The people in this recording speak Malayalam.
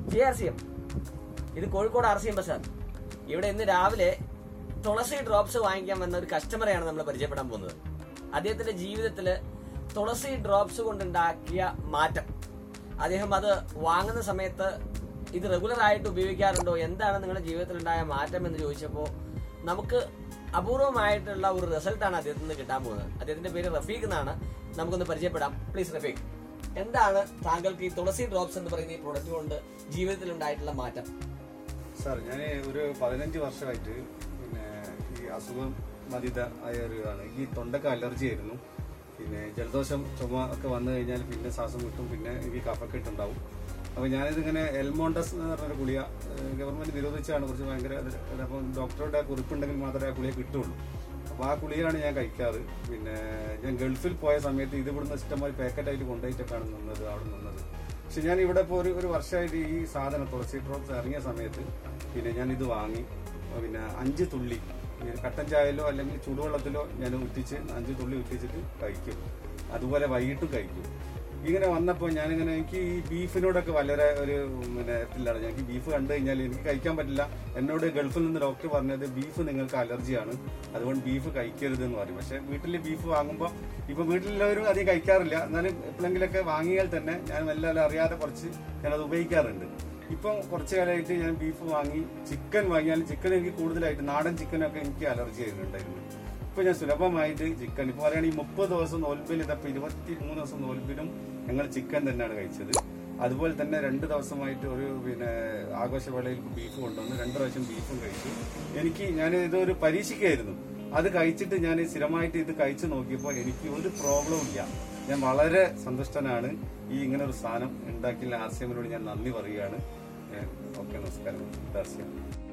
ജെ ആർ സി എം ഇത് കോഴിക്കോട് ആർ സി എം ബസ്സാണ് ഇവിടെ ഇന്ന് രാവിലെ തുളസി ഡ്രോപ്സ് വാങ്ങിക്കാൻ വന്ന ഒരു കസ്റ്റമറെയാണ് നമ്മൾ പരിചയപ്പെടാൻ പോകുന്നത് അദ്ദേഹത്തിന്റെ ജീവിതത്തിൽ തുളസി ഡ്രോപ്സ് കൊണ്ടുണ്ടാക്കിയ മാറ്റം അദ്ദേഹം അത് വാങ്ങുന്ന സമയത്ത് ഇത് റെഗുലർ ആയിട്ട് ഉപയോഗിക്കാറുണ്ടോ എന്താണ് നിങ്ങളുടെ ജീവിതത്തിലുണ്ടായ മാറ്റം എന്ന് ചോദിച്ചപ്പോൾ നമുക്ക് അപൂർവമായിട്ടുള്ള ഒരു റിസൾട്ടാണ് അദ്ദേഹത്തിൽ നിന്ന് കിട്ടാൻ പോകുന്നത് അദ്ദേഹത്തിന്റെ പേര് റഫീഖ് എന്നാണ് നമുക്കൊന്ന് പരിചയപ്പെടാം പ്ലീസ് റഫീഖ് എന്താണ് താങ്കൾക്ക് ഈ തുളസി ഡ്രോപ്സ് എന്ന് പറയുന്ന ഈ പ്രൊഡക്റ്റ് കൊണ്ട് ജീവിതത്തിൽ ഉണ്ടായിട്ടുള്ള മാറ്റം സാർ ഞാൻ ഒരു പതിനഞ്ച് വർഷമായിട്ട് പിന്നെ ഈ അസുഖം ബാധിത ആയ ഒരു ഇതാണ് ഈ തൊണ്ടക്ക് അലർജി ആയിരുന്നു പിന്നെ ജലദോഷം ചുമ ഒക്കെ വന്നു കഴിഞ്ഞാൽ പിന്നെ ശ്വാസം കിട്ടും പിന്നെ എനിക്ക് കഫക്കെട്ട് ഉണ്ടാവും അപ്പൊ ഞാനിതിങ്ങനെ എൽമോണ്ടസ് എന്ന് പറഞ്ഞൊരു ഗുളിക ഏഹ് ഗവൺമെന്റ് നിരോധിച്ചാണ് കുറച്ച് ഭയങ്കര അത് അപ്പം ഡോക്ടറുടെ കുറിപ്പുണ്ടെങ്കിൽ മാത്രമേ ആ ഗുളിക കിട്ടുള്ളൂ അപ്പൊ ആ ഗുളികയാണ് ഞാൻ കഴിക്കാറ് പിന്നെ ഞാൻ ഗൾഫിൽ പോയ സമയത്ത് ഇത് ഇവിടുന്ന് ഇഷ്ടംപോലെ പാക്കറ്റായിട്ട് കൊണ്ടുപോയിട്ടൊക്കെയാണ് നിന്നത് അവിടെ നിന്നത് പക്ഷെ ഞാൻ ഇവിടെ ഇപ്പോൾ ഒരു ഒരു വർഷമായിട്ട് ഈ സാധനം തുളസി ഡ്രോപ്സ് ഇറങ്ങിയ സമയത്ത് പിന്നെ ഞാൻ ഇത് വാങ്ങി പിന്നെ അഞ്ച് തുള്ളി ഈ കട്ടൻ ചായയിലോ അല്ലെങ്കിൽ ചൂടുവെള്ളത്തിലോ ഞാൻ ഉറ്റിച്ച് അഞ്ച് തുള്ളി ഉറ്റിച്ചിട്ട് കഴിക്കും അതുപോലെ വൈകിട്ടും കഴിക്കും ഇങ്ങനെ വന്നപ്പോൾ ഞാനിങ്ങനെ എനിക്ക് ഈ ബീഫിനോടൊക്കെ വളരെ ഒരു പിന്നെ ഇതിലാണ് എനിക്ക് ബീഫ് കണ്ടു കഴിഞ്ഞാൽ എനിക്ക് കഴിക്കാൻ പറ്റില്ല എന്നോട് ഗൾഫിൽ നിന്ന് ഡോക്ടർ പറഞ്ഞത് ബീഫ് നിങ്ങൾക്ക് അലർജിയാണ് അതുകൊണ്ട് ബീഫ് കഴിക്കരുത് എന്ന് പറയും പക്ഷെ വീട്ടിൽ ബീഫ് വാങ്ങുമ്പോൾ ഇപ്പൊ വീട്ടിലുള്ളവരും അധികം കഴിക്കാറില്ല എന്നാലും എപ്പോഴെങ്കിലൊക്കെ വാങ്ങിയാൽ തന്നെ ഞാൻ വല്ലാതെ അറിയാതെ കുറച്ച് ഞാനത് ഉപയോഗിക്കാറുണ്ട് ഇപ്പം കുറച്ച് കാലമായിട്ട് ഞാൻ ബീഫ് വാങ്ങി ചിക്കൻ വാങ്ങിയാലും ചിക്കൻ എനിക്ക് കൂടുതലായിട്ട് നാടൻ ചിക്കനൊക്കെ എനിക്ക് അലർജി ആയിരുന്നുണ്ടായിരുന്നു ഇപ്പൊ ഞാൻ സുലഭമായിട്ട് ചിക്കൻ ഇപ്പൊ പറയുകയാണെങ്കിൽ മുപ്പത് ദിവസം നോൽബിൽ ഇതപ്പോ ഇരുപത്തി മൂന്ന് ദിവസം നോൽബിലും ഞങ്ങൾ ചിക്കൻ തന്നെയാണ് കഴിച്ചത് അതുപോലെ തന്നെ രണ്ട് ദിവസമായിട്ട് ഒരു പിന്നെ ആഘോഷവേളയിൽ ബീഫ് കൊണ്ടുവന്ന് രണ്ട് പ്രാവശ്യം ബീഫും കഴിച്ചു എനിക്ക് ഞാൻ ഇതൊരു പരീക്ഷിക്കായിരുന്നു അത് കഴിച്ചിട്ട് ഞാൻ സ്ഥിരമായിട്ട് ഇത് കഴിച്ചു നോക്കിയപ്പോൾ എനിക്ക് ഒരു പ്രോബ്ലവും ഇല്ല ഞാൻ വളരെ സന്തുഷ്ടനാണ് ഈ ഇങ്ങനെ ഒരു സാധനം ഉണ്ടാക്കിയ ആർ സി എമ്മിനോട് ഞാൻ നന്ദി പറയുകയാണ് ഓക്കെ നമസ്കാരം ദർശനം